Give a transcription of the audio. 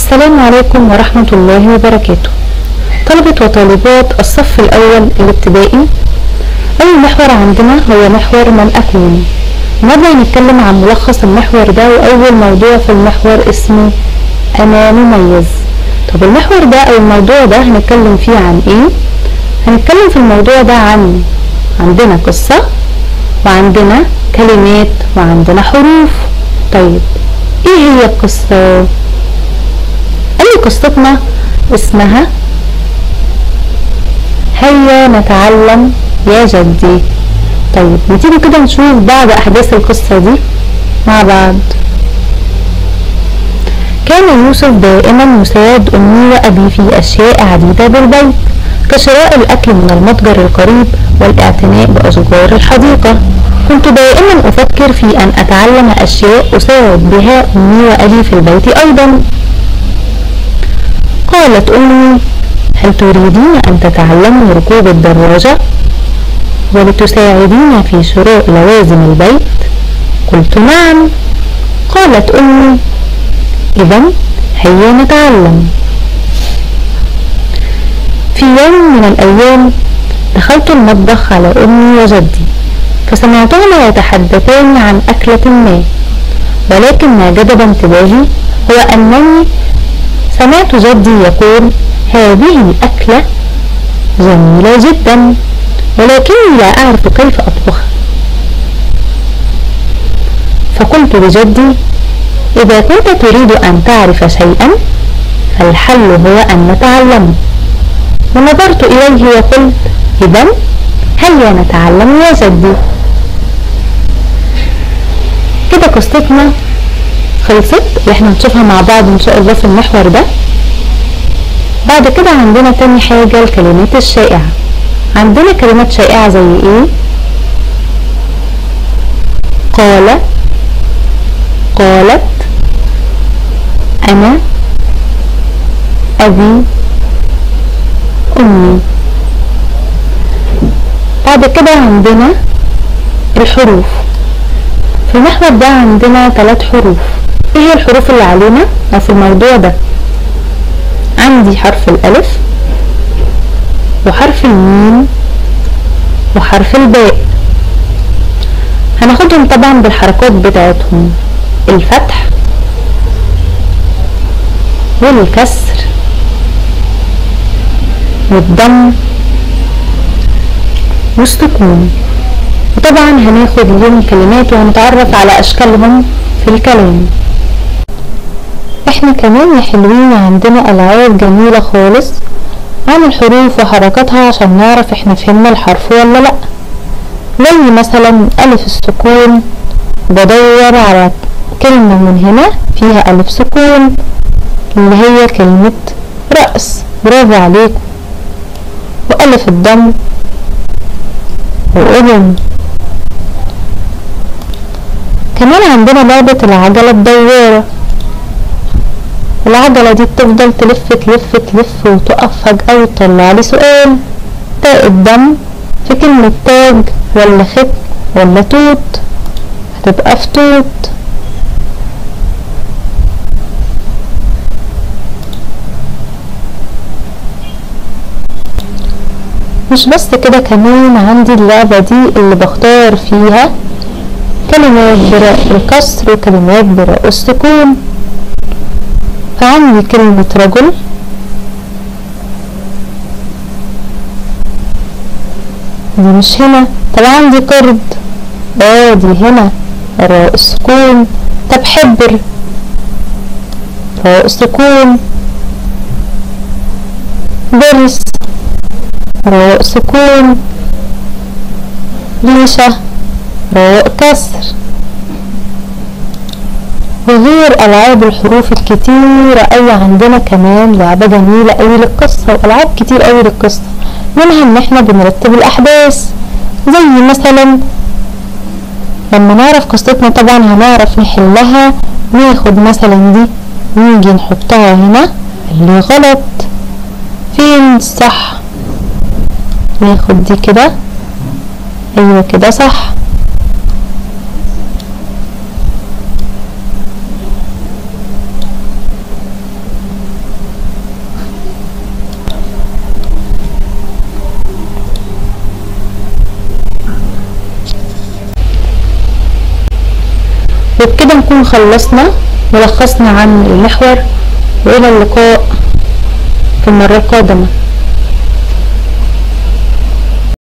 السلام عليكم ورحمة الله وبركاته طلبة وطالبات الصف الأول الابتدائي أول محور عندنا هو محور من أكون النهارده هنتكلم عن ملخص المحور ده وأول موضوع في المحور اسمه أنا مميز طب المحور ده أو الموضوع ده هنتكلم فيه عن إيه؟ هنتكلم في الموضوع ده عن عندنا قصة وعندنا كلمات وعندنا حروف طيب ايه هي القصة اي قصتنا اسمها هيا نتعلم يا جدي طيب نتيجي كده نشوف بعض احداث القصة دي مع بعض كان يوسف دائما يساعد امي وابي في اشياء عديدة بالبيت كشراء الاكل من المتجر القريب والاعتناء باشجار الحديقة كنت دائما افكر في ان اتعلم اشياء اساعد بها امي وابي في البيت ايضا قالت امي هل تريدين ان تتعلمي ركوب الدراجة ولتساعدين في شراء لوازم البيت قلت نعم قالت امي اذا هيا نتعلم في يوم من الايام دخلت المطبخ على امي وجدي فسمعتهما يتحدثان عن أكلة ما ولكن ما جذب انتباهي هو أنني سمعت جدي يقول هذه الأكلة جميلة جدا ولكني لا أعرف كيف أطبخها فقلت لجدي إذا كنت تريد أن تعرف شيئا فالحل هو أن نتعلمه ونظرت إليه وقلت إذا هيا نتعلم يا جدي كده قصتنا خلصت اللي احنا هنشوفها مع بعض ان شاء الله في المحور ده بعد كده عندنا تاني حاجة الكلمات الشائعة عندنا كلمات شائعة زي ايه قال قالت انا ابي امي بعد كده عندنا الحروف في المحور ده عندنا ثلاث حروف ايه هي الحروف اللي علينا او في الموضوع ده عندي حرف الالف وحرف الميم وحرف الباء هناخدهم طبعا بالحركات بتاعتهم الفتح والكسر والضم والسكون وطبعا هناخد اليوم كلمات وهنتعرف على اشكالهم في الكلام احنا كمان يا حلوين عندنا العاب جميلة خالص عن الحروف وحركاتها عشان نعرف احنا فهمنا الحرف ولا لا زي مثلا الف السكون بدور على كلمة من هنا فيها الف سكون اللي هي كلمة رأس برافو عليكم وألف الضم وأذن كمان عندنا لعبة العجلة الدوارة العجلة دي بتفضل تلف تلف تلف وتقف فجأة وتطلع لي سؤال تاء الدم في كلمة تاج ولا ختم ولا توت هتبقى في توت مش بس كده كمان عندي اللعبة دي اللي بختار فيها كلمات براء الكسر وكلمات براء السكون فعندي كلمة رجل دي مش هنا طب عندي قرد اه دي هنا راء السكون طب حبر راء السكون برس راء سكون ريشة راء كسر وغير ألعاب الحروف الكتيرة أوي عندنا كمان لعبة جميلة أوي للقصة وألعاب كتير أوي للقصة منها إن احنا بنرتب الأحداث زي مثلا لما نعرف قصتنا طبعا هنعرف نحلها ناخد مثلا دي نيجي نحطها هنا اللي غلط فين الصح ناخد دي كده ايوه كده صح وبكده نكون خلصنا ملخصنا عن المحور وإلى اللقاء في المرة القادمة